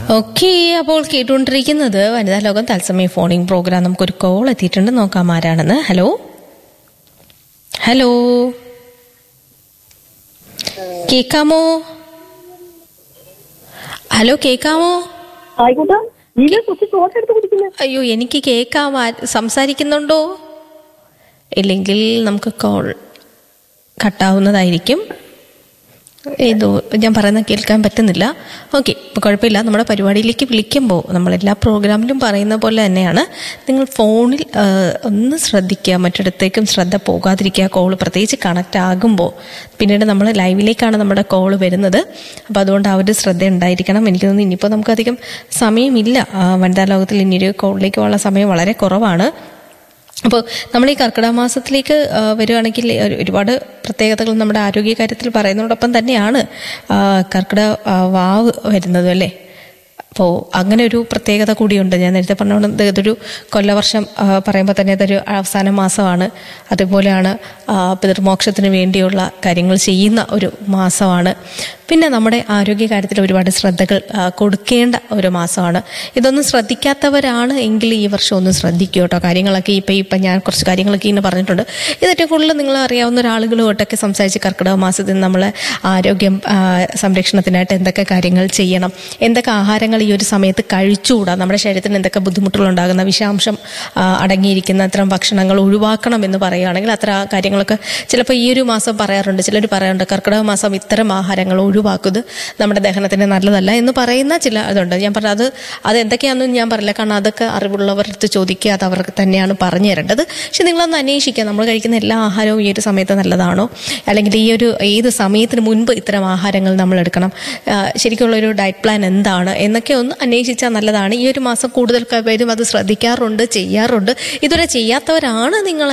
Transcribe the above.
okay അപ്പോൾ കേട്ടുകൊണ്ടിരിക്കുന്നത് വനിതാ ലോകം തത്സമയ ഫോണിംഗ് പ്രോഗ്രാം നമുക്കൊരു കോൾ എത്തിയിട്ടുണ്ട് നോക്കാം ആരാണെന്ന് ഹലോ ഹലോ കേക്കാമോ ഹലോ കേക്കാമോ ആയിക്കോട്ടെ നീ കൊച്ചു തോട്ടെടുത്ത് കുടിക്കുന്നത് അയ്യോ എനിക്ക് കേക്കാം ആ- സംസാരിക്കുന്നുണ്ടോ ഇല്ലെങ്കിൽ നമുക്ക് കോൾ കട്ടാവുന്നതായിരിക്കും ഏതോ ഞാൻ പറയുന്നത് കേൾക്കാൻ പറ്റുന്നില്ല ഓക്കെ ഇപ്പോൾ കുഴപ്പമില്ല നമ്മുടെ പരിപാടിയിലേക്ക് വിളിക്കുമ്പോൾ നമ്മൾ എല്ലാ പ്രോഗ്രാമിലും പറയുന്ന പോലെ തന്നെയാണ് നിങ്ങൾ ഫോണിൽ ആ, ഒന്ന് ശ്രദ്ധിക്കുക മറ്റിടത്തേക്കും ശ്രദ്ധ പോകാതിരിക്കുക കോൾ പ്രത്യേകിച്ച് കണക്റ്റ് ആകുമ്പോൾ പിന്നീട് നമ്മൾ ലൈവിലേക്കാണ് നമ്മുടെ കോൾ വരുന്നത് അപ്പോൾ അതുകൊണ്ട് ആ ഒരു ശ്രദ്ധ ഉണ്ടായിരിക്കണം എനിക്ക് തോന്നുന്നു ഇനിയിപ്പോൾ നമുക്കധികം സമയമില്ല ആ, വനിതാ ലോകത്തിൽ ഇനിയൊരു കോളിലേക്ക് ഉള്ള സമയം വളരെ കുറവാണ് അപ്പോൾ നമ്മൾ ഈ കർക്കിടക മാസത്തിലേക്ക് ആ, വരികയാണെങ്കിൽ ഒരു- ഒരുപാട് പ്രത്യേകതകൾ നമ്മുടെ ആരോഗ്യ കാര്യത്തിൽ പറയുന്നതോടൊപ്പം തന്നെയാണ് ആ, കർക്കിടക ആ, വാവ് വരുന്നതും അല്ലേ അപ്പോൾ അങ്ങനെ ഒരു പ്രത്യേകത കൂടിയുണ്ട് ഞാൻ നേരത്തെ പറഞ്ഞുകൊണ്ട് ഇതൊരു കൊല്ലവർഷം ആ, പറയുമ്പോൾ തന്നെ ഇതൊരു അവസാന മാസമാണ് അതുപോലെയാണ് ആ, പിതൃമോക്ഷത്തിന് വേണ്ടിയുള്ള കാര്യങ്ങൾ ചെയ്യുന്ന ഒരു മാസമാണ് പിന്നെ നമ്മുടെ ആരോഗ്യ കാര്യത്തിൽ ഒരുപാട് ശ്രദ്ധകൾ ആ, കൊടുക്കേണ്ട ഒരു മാസമാണ് ഇതൊന്നും ശ്രദ്ധിക്കാത്തവരാണ് എങ്കിൽ ഈ വർഷം ഒന്ന് ശ്രദ്ധിക്കുക കേട്ടോ കാര്യങ്ങളൊക്കെ ഇപ്പം ഇപ്പം ഞാൻ കുറച്ച് കാര്യങ്ങളൊക്കെ ഇങ്ങനെ പറഞ്ഞിട്ടുണ്ട് ഇത് ഏറ്റവും കൂടുതൽ നിങ്ങൾ അറിയാവുന്ന ഒരാളുകളുമായിട്ടൊക്കെ സംസാരിച്ച് കർക്കിടക മാസത്തിൽ നമ്മൾ ആരോഗ്യം ആ, സംരക്ഷണത്തിനായിട്ട് എന്തൊക്കെ കാര്യങ്ങൾ ചെയ്യണം എന്തൊക്കെ ആഹാരങ്ങൾ ഈ ഒരു സമയത്ത് കഴിച്ചുകൂടാ നമ്മുടെ ശരീരത്തിന് എന്തൊക്കെ ബുദ്ധിമുട്ടുകൾ ഉണ്ടാകുന്ന വിഷാംശം ആ, അടങ്ങിയിരിക്കുന്ന അത്തരം ഭക്ഷണങ്ങൾ ഒഴിവാക്കണം എന്ന് പറയുകയാണെങ്കിൽ അത്ര കാര്യങ്ങളൊക്കെ ചിലപ്പോൾ ഈ ഒരു മാസം പറയാറുണ്ട് ചിലർ പറയാറുണ്ട് കർക്കിടക മാസം ഇത്തരം ആഹാരങ്ങൾ ഒഴിവാക്കുന്നത് നമ്മുടെ ദഹനത്തിന് നല്ലതല്ല എന്ന് പറയുന്ന ചില ഇതുണ്ട് ഞാൻ പറഞ്ഞത് അത് അത് എന്തൊക്കെയാണെന്ന് ഞാൻ പറയില്ല കാരണം അതൊക്കെ അറിവുള്ളവരടുത്ത് ചോദിക്കുക അത് അവർക്ക് തന്നെയാണ് പറഞ്ഞു തരേണ്ടത് പക്ഷെ നിങ്ങളൊന്ന് അന്വേഷിക്കുക നമ്മൾ കഴിക്കുന്ന എല്ലാ ആഹാരവും ഈ ഒരു സമയത്ത് നല്ലതാണോ അല്ലെങ്കിൽ ഈ ഒരു ഏത് സമയത്തിന് മുൻപ് ഇത്തരം ആഹാരങ്ങൾ നമ്മൾ എടുക്കണം ആ, ശരിക്കുള്ള ഒരു ഡയറ്റ് പ്ലാൻ എന്താണ് എന്നൊക്കെ ഒന്ന് അന്വേഷിച്ചാൽ നല്ലതാണ് ഈ ഒരു മാസം കൂടുതൽ പേരും അത് ശ്രദ്ധിക്കാറുണ്ട് ചെയ്യാറുണ്ട് ഇതുവരെ ചെയ്യാത്തവരാണ് നിങ്ങൾ